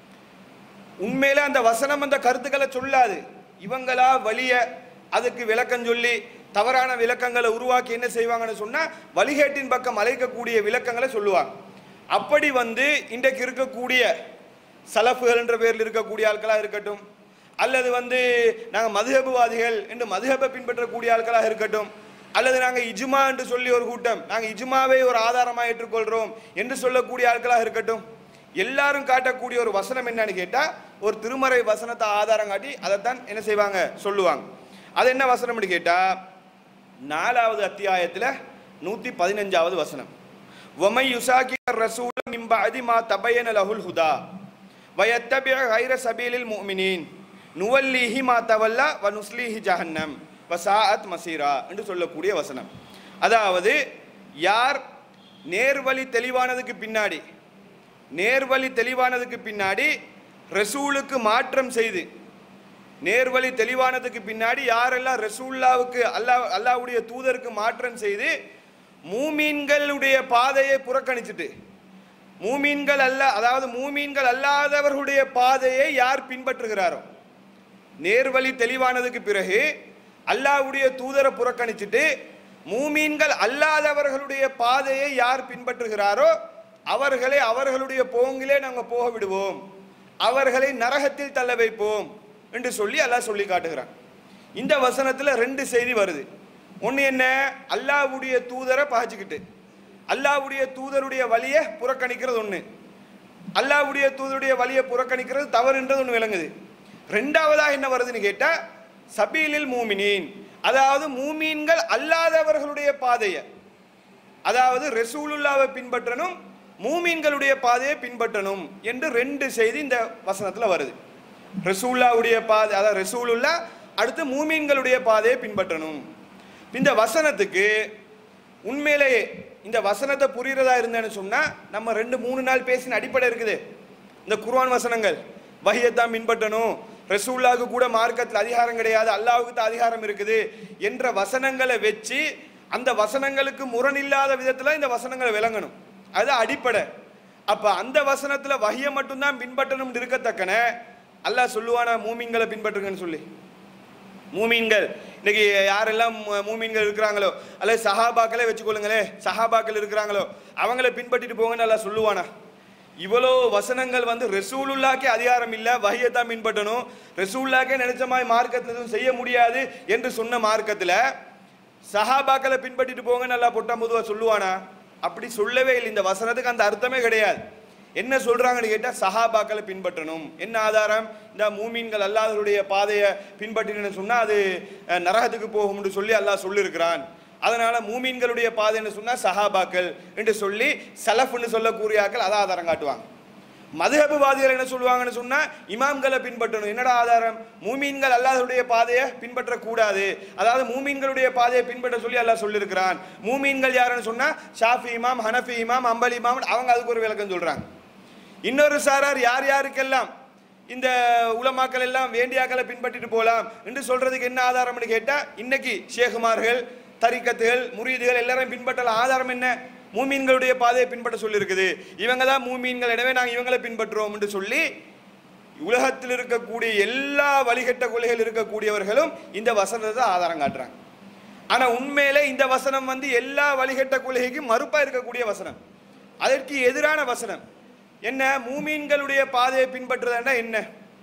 உண்மையில அந்த வசனம் அந்த கருத்துக்களை சொல்லாது இவங்களா வழிய அதுக்கு விளக்கம் சொல்லி தவறான விளக்கங்களை உருவாக்கி என்ன செய்வாங்கன்னு சொன்னா வழிகேட்டின் பக்கம் அழைக்கக்கூடிய விளக்கங்களை சொல்லுவாங்க அப்படி வந்து இன்றைக்கு இருக்கக்கூடிய சலஃபுகள் என்ற பேரில் இருக்கக்கூடிய ஆட்களாக இருக்கட்டும் அல்லது வந்து நாங்கள் மதுஹபுவாதிகள் என்று மதுஹபை பின்பற்றக்கூடிய ஆட்களாக இருக்கட்டும் அல்லது நாங்கள் இஜுமா என்று சொல்லி ஒரு கூட்டம் நாங்கள் இஜுமாவை ஒரு ஆதாரமாக ஏற்றுக்கொள்கிறோம் என்று சொல்லக்கூடிய ஆட்களாக இருக்கட்டும் எல்லாரும் காட்டக்கூடிய ஒரு வசனம் என்னன்னு கேட்டால் ஒரு திருமறை வசனத்தை ஆதாரம் காட்டி அதைத்தான் என்ன செய்வாங்க சொல்லுவாங்க அது என்ன வசனம்னு கேட்டால் நாலாவது அத்தியாயத்தில் நூற்றி பதினஞ்சாவது வசனம் ஒமை யுசாக்கி ரசூல மிம்ப அதிமா தபயன லஹுல் ஹுதா வயத்தபிய ஹைர சபீலில் முஃமினீன் நுவல்லிஹி மா தவல்லா வ நுஸ்லிஹி ஜஹன்னம் வ சாஅத் மசீரா என்று சொல்லக்கூடிய வசனம் அதாவது யார் நேர்வழி தெளிவானதுக்கு பின்னாடி நேர்வழி தெளிவானதுக்கு பின்னாடி ரசூலுக்கு மாற்றம் செய்து நேர்வழி தெளிவானதுக்கு பின்னாடி யாரெல்லாம் ரசூல்லாவுக்கு அல்லாஹ் அல்லாஹ்வுடைய தூதருக்கு மாற்றம் செய்து மூமீன்களுடைய பாதையை புறக்கணிச்சிட்டு மூமீன்கள் அல்ல அதாவது மூமீன்கள் அல்லாதவர்களுடைய பாதையை யார் பின்பற்றுகிறாரோ நேர்வழி தெளிவானதுக்கு பிறகு அல்லாஹ்வுடைய தூதரை புறக்கணிச்சிட்டு மூமீன்கள் அல்லாதவர்களுடைய பாதையை யார் பின்பற்றுகிறாரோ அவர்களை அவர்களுடைய போங்கிலே நாங்கள் போக விடுவோம் அவர்களை நரகத்தில் தள்ள வைப்போம் என்று சொல்லி அல்லாஹ் சொல்லி காட்டுகிறான் இந்த வசனத்துல ரெண்டு செய்தி வருது ஒன்று என்ன அல்லாஹ்வுடைய தூதரை பகச்சிக்கிட்டு அல்லாஹ்வுடைய தூதருடைய வழியை புறக்கணிக்கிறது ஒன்று அல்லாஹ்வுடைய தூதருடைய வழியை புறக்கணிக்கிறது தவறுன்றது ஒன்று விளங்குது ரெண்டாவதாக என்ன வருதுன்னு கேட்டா சபீலில் மூமினீன் அதாவது மூமீன்கள் அல்லாதவர்களுடைய பாதையை அதாவது ரசூலுல்லாவை பின்பற்றணும் மூமீன்களுடைய பாதையை பின்பற்றணும் என்று ரெண்டு செய்தி இந்த வசனத்துல வருது ரசூல்லாவுடைய பாதை அதாவது ரசூலுல்லா அடுத்து மூமீன்களுடைய பாதையை பின்பற்றணும் இந்த வசனத்துக்கு உண்மையிலேயே இந்த வசனத்தை புரியுறதா இருந்தேன்னு சொன்னா நம்ம ரெண்டு மூணு நாள் பேசின அடிப்படை இருக்குது இந்த குர்ஆன் வசனங்கள் வஹியத்தான் பின்பற்றணும் ரசூல்லாவுக்கு கூட மார்க்கத்தில் அதிகாரம் கிடையாது அல்லாஹ்வுக்கு தான் அதிகாரம் இருக்குது என்ற வசனங்களை வச்சு அந்த வசனங்களுக்கு முரணில்லாத விதத்துல இந்த வசனங்களை விளங்கணும் அது அடிப்படை அப்ப அந்த வசனத்துல வஹிய மட்டும்தான் பின்பற்றணும் இருக்கத்தக்கன அல்லாஹ் சொல்லுவானா மூமின்களை பின்பற்றுங்கன்னு சொல்லி மூமீன்கள் இன்னைக்கு யாரெல்லாம் மூ- மூமீன்கள் இருக்கிறாங்களோ அல்லது சஹாபாக்களே வச்சுக்கொள்ளுங்களே சஹாபாக்கள் இருக்கிறாங்களோ அவங்கள பின்பற்றிட்டு போங்கன்னு எல்லாம் சொல்லுவானா இவ்வளோ வசனங்கள் வந்து ரசூலுல்லாக்கே அதிகாரம் இல்லை வகையை தான் பின்பற்றணும் ரசூலுல்லாக்கே நினைச்ச மாதிரி மார்க்கத்தில் எதுவும் செய்ய முடியாது என்று சொன்ன மார்க்கத்தில் சஹாபாக்களை பின்பற்றிட்டு போங்கன்னு நல்லா பொட்டா பொதுவாக சொல்லுவானா அப்படி சொல்லவே இல்லை இந்த வசனத்துக்கு அந்த அர்த்தமே கிடையாது என்ன சொல்றாங்கன்னு கேட்டா சஹாபாக்களை பின்பற்றணும் என்ன ஆதாரம் இந்த மூமீன்கள் அல்லாதவருடைய பாதையை பின்பற்றினு சொன்னா அது அஹ், நரகத்துக்கு போகும்னு சொல்லி அல்லாஹ் சொல்லியிருக்கிறான் அதனால மூமீன்களுடைய பாதைன்னு சொன்னா சஹாபாக்கள் என்று சொல்லி சலஃப்னு சொல்லக்கூடியாக்கள் அதை ஆதாரம் காட்டுவாங்க மதுஹபுவாதிகள் என்ன சொல்லுவாங்கன்னு சொன்னா இமாம்களை பின்பற்றணும் என்னடா ஆதாரம் மூமீன்கள் அல்லாஹ்வுடைய பாதையை பின்பற்றக்கூடாது அதாவது மூமீன்களுடைய பாதையை பின்பற்ற சொல்லி அல்லாஹ் சொல்லியிருக்கிறான் மூமீன்கள் யாருன்னு சொன்னா ஷாஃபி இமாம் ஹனஃபி இமாம் அம்பல் இமாம் அவங்க அதுக்கு ஒரு விளக்கம் சொல்றாங்க இன்னொரு சாரார் யார் யாருக்கெல்லாம் இந்த உலமாக்கள் எல்லாம் வேண்டியாக்களை பின்பற்றிட்டு போலாம் என்று சொல்றதுக்கு என்ன ஆதாரம்னு கேட்டா இன்னைக்கு ஷேகுமார்கள் தரிக்கத்துகள் முரீதுகள் எல்லாரையும் பின்பற்றலாம் ஆதாரம் என்ன மூமீன்களுடைய பாதையை பின்பற்ற சொல்லியிருக்குது இவங்க தான் மூமீன்கள் எனவே நாங்கள் இவங்களை பின்பற்றுவோம் என்று சொல்லி உலகத்தில் இருக்கக்கூடிய எல்லா வழிகட்ட கொள்கைகள் இருக்கக்கூடியவர்களும் இந்த வசனத்தை ஆதாரம் காட்டுறாங்க ஆனா உண்மையிலே இந்த வசனம் வந்து எல்லா வழிகட்ட கொள்கைக்கும் மறுப்பா இருக்கக்கூடிய வசனம் அதற்கு எதிரான வசனம் என்ன மூமீன்களுடைய பாதையை பின்பற்றுறதுன்னா என்ன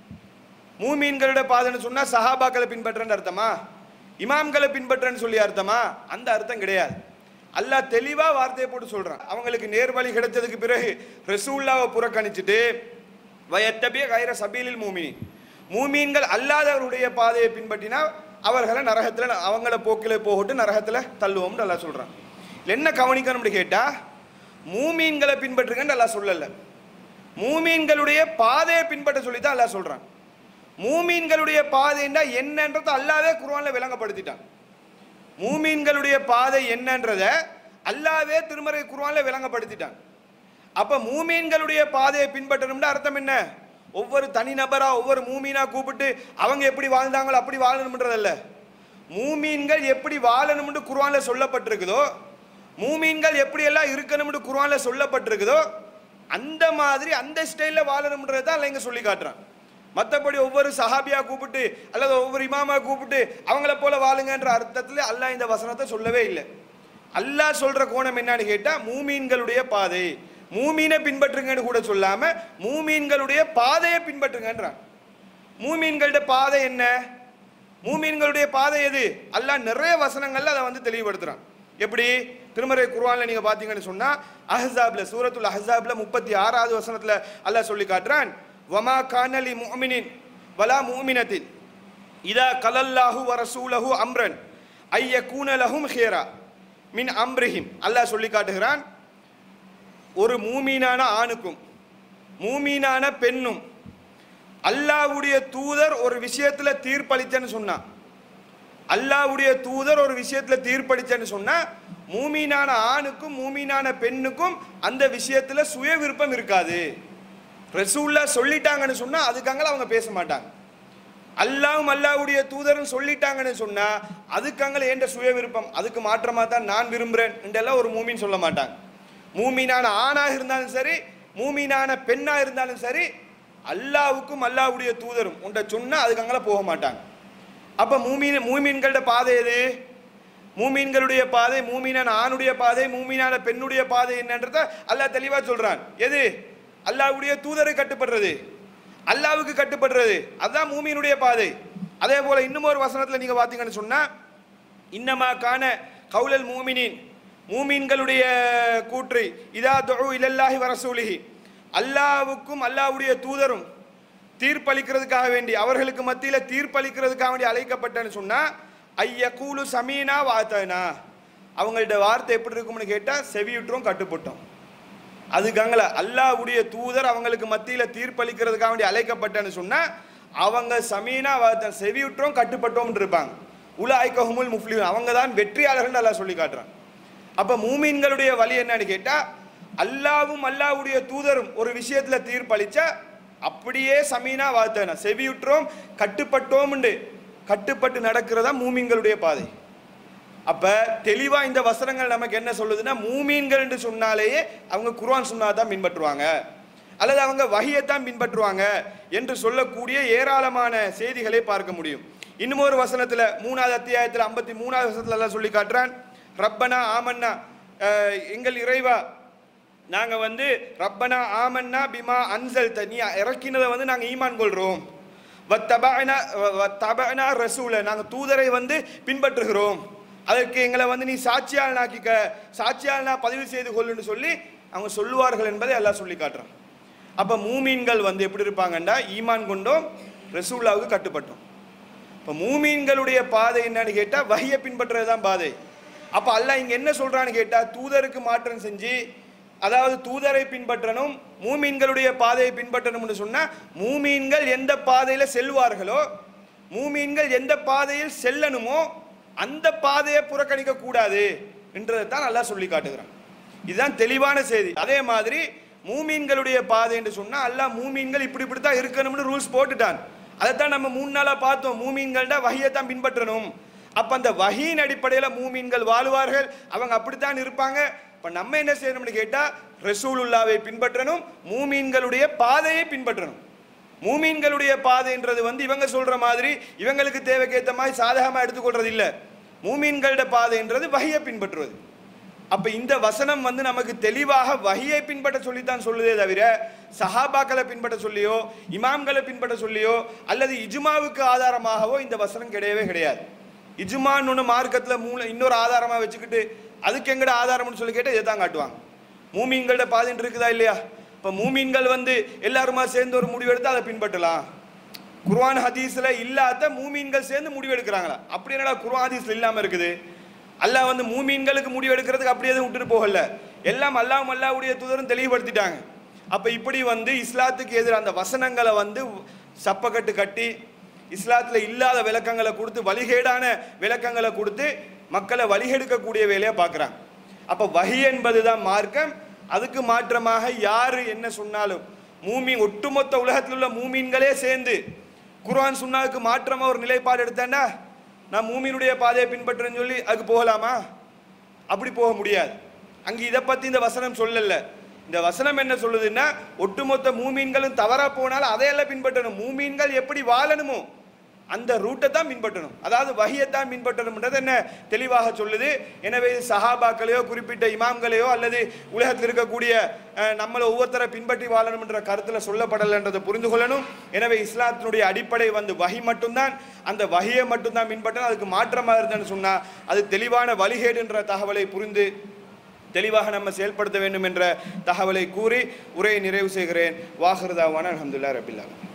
மூமீன்களுடைய பாதைன்னு சொன்னா சஹாபாக்களை பின்பற்றுன்னு அர்த்தமா இமாம்களை பின்பற்றுன்னு சொல்லி அர்த்தமா அந்த அர்த்தம் கிடையாது அல்லாஹ் தெளிவா வார்த்தையை போட்டு சொல்றான் அவங்களுக்கு நேர்வழி கிடைச்சதுக்கு பிறகு ரசூல்லாவை புறக்கணிச்சுட்டு வயத்தபிய கைர சபீலில் மூமினின் மூமீன்கள் அல்லாதவருடைய பாதையை பின்பற்றினா அவர்களை நரகத்தில் அவங்கள போக்கில் போகட்டு நரகத்தில் தள்ளுவோம்னு நல்லா சொல்கிறான் என்ன கவனிக்கணும்னு கேட்டால் மூமீன்களை பின்பற்றுங்கன்னு நல்லா சொல்லலை மூமீன்களுடைய பாதையை பின்பற்ற சொல்லி தான் அல்லாஹ் சொல்கிறான் மூமீன்களுடைய பாதைன்னா என்னன்றதை அல்லாவே குர்ஆன்ல விளங்கப்படுத்திட்டான் மூமீன்களுடைய பாதை என்னன்றத அல்லாவே திருமறை குர்ஆன்ல விளங்கப்படுத்திட்டான் அப்ப மூமீன்களுடைய பாதையை பின்பற்றணும்னு அர்த்தம் என்ன ஒவ்வொரு தனிநபரா ஒவ்வொரு மூமீனா கூப்பிட்டு அவங்க எப்படி வாழ்ந்தாங்களோ அப்படி வாழணும்ன்றதல்ல மூமீன்கள் எப்படி வாழணும்னு குர்ஆன்ல சொல்லப்பட்டிருக்குதோ மூமீன்கள் எப்படி எல்லாம் இருக்கணும்னு குர்ஆன்ல சொல்லப்பட்டிருக்குதோ அந்த மாதிரி அந்த ஸ்டைல்ல வாழணும்ன்றதை தான் இங்க சொல்லி காட்டுறான் மற்றபடி ஒவ்வொரு சஹாபியா கூப்பிட்டு அல்லது ஒவ்வொரு இமாமா கூப்பிட்டு அவங்கள போல வாழுங்கன்ற அர்த்தத்தில் அல்லாஹ் இந்த வசனத்தை சொல்லவே இல்லை அல்லாஹ் சொல்ற கோணம் என்னன்னு கேட்டா மூமீன்களுடைய பாதை மூமீனை பின்பற்றுங்கன்னு கூட சொல்லாம மூமீன்களுடைய பாதையை பின்பற்றுங்கன்றான் மூமீன்களுடைய பாதை என்ன மூமீன்களுடைய பாதை எது அல்லாஹ் நிறைய வசனங்கள்ல அதை வந்து தெளிவுபடுத்துறான் எப்படி திருமறை குர்ஆன்ல நீங்க பாத்தீங்கன்னு சொன்னா அஹ்ஸாப்ல சூரத்துல் அஹ்ஸாப்ல முப்பத்தி ஆறாவது வசனத்துல அல்லாஹ் சொல்லி காட்டுறான் வமா கானலி முஃமினின் வலா முஃமினத்தின் இதா கலல்லாஹு வ ரசூலஹு அம்ரன் ஐய கூனலஹும் ஹேரா மின் அம்ரிஹிம் அல்லாஹ் சொல்லி காட்டுகிறான் ஒரு மூமீனான ஆணுக்கும் மூமீனான பெண்ணும் அல்லாஹ்வுடைய தூதர் ஒரு விஷயத்துல தீர்ப்பளித்தேன்னு சொன்னான் அல்லாஹ்வுடைய தூதர் ஒரு விஷயத்துல தீர்ப்பளிச்சேன்னு சொன்னா மூமீனான ஆணுக்கும் மூமீனான பெண்ணுக்கும் அந்த விஷயத்துல சுய விருப்பம் இருக்காது ரசூல்லா சொல்லிட்டாங்கன்னு சொன்னா அதுக்காக அவங்க பேச மாட்டாங்க அல்லாஹ்வும் அல்லாஹ்வுடைய தூதர்னு சொல்லிட்டாங்கன்னு சொன்னா அதுக்காக ஏண்ட சுய விருப்பம் அதுக்கு மாற்றமா தான் நான் விரும்புறேன் என்றெல்லாம் ஒரு மூமின் சொல்ல மாட்டாங்க மூமீனான ஆணாக இருந்தாலும் சரி மூமீனான பெண்ணா இருந்தாலும் சரி அல்லாஹ்வுக்கும் அல்லாஹ்வுடைய தூதரும் உன்ட சொன்னா அதுக்காக போக மாட்டாங்க அப்ப மூமீன் மூமீன்களோட பாதை எது மூமீன்களுடைய பாதை மூமீனான ஆணுடைய பாதை மூமீனான பெண்ணுடைய பாதை என்னன்றத அல்லாஹ் தெளிவா சொல்றான் எது அல்லாஹ்வுடைய தூதரை கட்டுப்படுறது அல்லாஹ்வுக்கு கட்டுப்படுறது அதுதான் மூமீனுடைய பாதை அதே போல இன்னும் ஒரு வசனத்துல நீங்க பாத்தீங்கன்னு சொன்னா இன்னமா கான கவுலல் மூமினின் மூமீன்களுடைய கூற்று இதா துஉ இலல்லாஹி வரசூலிஹி அல்லாஹ்வுக்கும் அல்லாஹ்வுடைய தூதரும் தீர்ப்பளிக்கிறதுக்காக வேண்டி அவர்களுக்கு மத்தியில தீர்ப்பளிக்கிறதுக்காக வேண்டி அழைக்கப்பட்டேன்னு சொன்னா ஐய கூலு சமீனா வாத்தனா அவங்கள்ட்ட வார்த்தை எப்படி இருக்கும்னு கேட்டா செவியுற்றோம் கட்டுப்பட்டோம் அதுக்காங்கள அல்லாஹ்வுடைய தூதர் அவங்களுக்கு மத்தியில தீர்ப்பளிக்கிறதுக்காக வேண்டி அழைக்கப்பட்டேன்னு சொன்னா அவங்க சமீனா வாத்தன் செவியுற்றோம் கட்டுப்பட்டோம் இருப்பாங்க உலாய்கஹுமுல் முஃப்லிஹூன் அவங்க தான் வெற்றியாளர்கள் அல்லாஹ் சொல்லி காட்டுறான் அப்ப மூமீன்களுடைய வழி என்னன்னு கேட்டா அல்லாவும் அல்லாஹ்வுடைய தூதரும் ஒரு விஷயத்துல தீர்ப்பளிச்சா அப்படியே சமீனா வாழ்த்தன செவியுற்றோம் கட்டுப்பட்டோம் கட்டுப்பட்டு நடக்கிறதா மூமீன்களுடைய பாதை அப்ப தெளிவா இந்த வசனங்கள் நமக்கு என்ன சொல்லுதுன்னா மூமீன்கள் என்று சொன்னாலேயே அவங்க குர்ஆன் சுன்னா தான் பின்பற்றுவாங்க அல்லது அவங்க வஹியத்தான் பின்பற்றுவாங்க என்று சொல்லக்கூடிய ஏராளமான செய்திகளை பார்க்க முடியும் இன்னும் ஒரு வசனத்துல மூணாவது அத்தியாயத்துல ஐம்பத்தி மூணாவது வசனத்துல எல்லாம் சொல்லி காட்டுறான் ரப்பனா ஆமன்னா அஹ், எங்கள் இறைவா நாங்க வந்து ரப்பனா ஆமன்னா பிமா அன்சல் நீ இறக்கினதை வந்து நாங்க ஈமான் கொள்றோம் வத்தபஅனா வத்தபஅனா ரசூல நாங்க தூதரை வந்து பின்பற்றுகிறோம் அதற்கு எங்களை வந்து நீ சாட்சியால் நாக்கிக்க சாட்சியால் நான் பதிவு செய்து கொள்ளுன்னு சொல்லி அவங்க சொல்லுவார்கள் என்பதை எல்லாம் சொல்லி காட்டுறான் அப்ப மூமீன்கள் வந்து எப்படி இருப்பாங்கண்டா ஈமான் கொண்டோம் ரசூலாவுக்கு கட்டுப்பட்டோம் இப்போ மூமீன்களுடைய பாதை என்னன்னு கேட்டா வஹியை பின்பற்றுறது தான் பாதை அப்ப அல்லாஹ் இங்க என்ன சொல்றான்னு கேட்டா தூதருக்கு மாற்றம் செஞ்சு அதாவது தூதரை பின்பற்றணும் மூமீன்களுடைய பாதையை பின்பற்றணும்னு சொன்னா மூமீன்கள் எந்த பாதையில செல்வார்களோ மூமீன்கள் எந்த பாதையில் செல்லணுமோ அந்த பாதையை புறக்கணிக்க கூடாது என்றதை தான் அல்லாஹ் சொல்லி காட்டுகிறான் இதுதான் தெளிவான செய்தி அதே மாதிரி மூமீன்களுடைய பாதை என்று சொன்னா அல்லாஹ் மூமீன்கள் இப்படி இப்படி தான் இருக்கணும்னு ரூல்ஸ் போட்டுட்டான் அதைத்தான் நம்ம மூணு நாளா பார்த்தோம் மூமீன்கள்ட வஹியை தான் பின்பற்றணும் அப்ப அந்த வஹியின் அடிப்படையில மூமீன்கள் வாழுவார்கள் அவங்க அப்படித்தான் இருப்பாங்க இப்ப நம்ம என்ன செய்யணும்னு கேட்டா ரசூலுல்லாவை பின்பற்றணும் மூமீன்களுடைய பாதையை பின்பற்றணும் மூமீன்களுடைய பாதைன்றது வந்து இவங்க சொல்ற மாதிரி இவங்களுக்கு தேவைக்கேற்ற மாதிரி சாதகமா எடுத்துக்கொள்றது இல்ல மூமீன்களோட பாதைன்றது வஹியை பின்பற்றுவது அப்ப இந்த வசனம் வந்து நமக்கு தெளிவாக வஹியை பின்பற்ற சொல்லித்தான் சொல்லுதே தவிர சஹாபாக்களை பின்பற்ற சொல்லியோ இமாம்களை பின்பற்ற சொல்லியோ அல்லது இஜ்மாவுக்கு ஆதாரமாகவோ இந்த வசனம் கிடையவே கிடையாது இஜ்மான்னு ஒன்று மார்க்கத்துல மூணு இன்னொரு ஆதாரமா வச்சுக்கிட்டு அதுக்கு எங்கட ஆதாரம்னு சொல்லி கேட்டால் இதை தான் காட்டுவாங்க மூமிங்களோட பாதைன்னு இருக்குதா இல்லையா இப்போ மூமீன்கள் வந்து எல்லாருமா சேர்ந்து ஒரு முடிவெடுத்து அதை பின்பற்றலாம் குர்ஆன் ஹதீஸ்ல இல்லாத மூமீன்கள் சேர்ந்து முடிவெடுக்கிறாங்களா அப்படி என்னடா குர்ஆன் ஹதீஸ்ல இல்லாம இருக்குது அல்லாஹ் வந்து மூமீன்களுக்கு முடிவெடுக்கிறதுக்கு அப்படியே எதுவும் விட்டுட்டு போகல எல்லாம் அல்லாஹ் அல்லாஹ்வுடைய தூதரும் தெளிவுபடுத்திட்டாங்க அப்ப இப்படி வந்து இஸ்லாத்துக்கு எதிராக அந்த வசனங்களை வந்து சப்பக்கட்டு கட்டி இஸ்லாத்துல இல்லாத விளக்கங்களை கொடுத்து வழிகேடான விளக்கங்களை கொடுத்து மக்களை வழிகெடுக்கக்கூடிய வேலையை பார்க்குறாங்க அப்ப வஹி என்பதுதான் மார்க்கம் அதுக்கு மாற்றமாக யாரு என்ன சொன்னாலும் மூமீன் ஒட்டுமொத்த உலகத்தில் உள்ள மூமீன்களே சேர்ந்து குர்ஆன் சுன்னாவுக்கு மாற்றமா ஒரு நிலைப்பாடு எடுத்தேன்னா நான் மூமீனுடைய பாதையை பின்பற்றுறேன்னு சொல்லி அதுக்கு போகலாமா அப்படி போக முடியாது அங்க இதை பத்தி இந்த வசனம் சொல்லல இந்த வசனம் என்ன சொல்லுதுன்னா ஒட்டுமொத்த மூமீன்களும் தவறா போனாலும் அதையெல்லாம் பின்பற்றணும் மூமீன்கள் எப்படி வாழணுமோ அந்த ரூட்டை தான் பின்பற்றணும் அதாவது வகையை தான் பின்பற்றணும்ன்றது என்ன தெளிவாக சொல்லுது எனவே இது சஹாபாக்களையோ குறிப்பிட்ட இமாம்களையோ அல்லது உலகத்தில் இருக்கக்கூடிய அஹ், நம்மளை ஒவ்வொருத்தரை பின்பற்றி வாழணும்ன்ற கருத்தில் சொல்லப்படலைன்றதை புரிந்து கொள்ளணும் எனவே இஸ்லாத்தினுடைய அடிப்படை வந்து வகி மட்டும்தான் அந்த வகையை மட்டும்தான் பின்பற்றணும் அதுக்கு மாற்றமாக இருந்தேன்னு சொன்னால் அது தெளிவான வழிகேடுன்ற தகவலை புரிந்து தெளிவாக நம்ம செயல்படுத்த வேண்டும் என்ற தகவலை கூறி உரையை நிறைவு செய்கிறேன் வாஹிருதாவான அலமதுல்லா ரபில்லா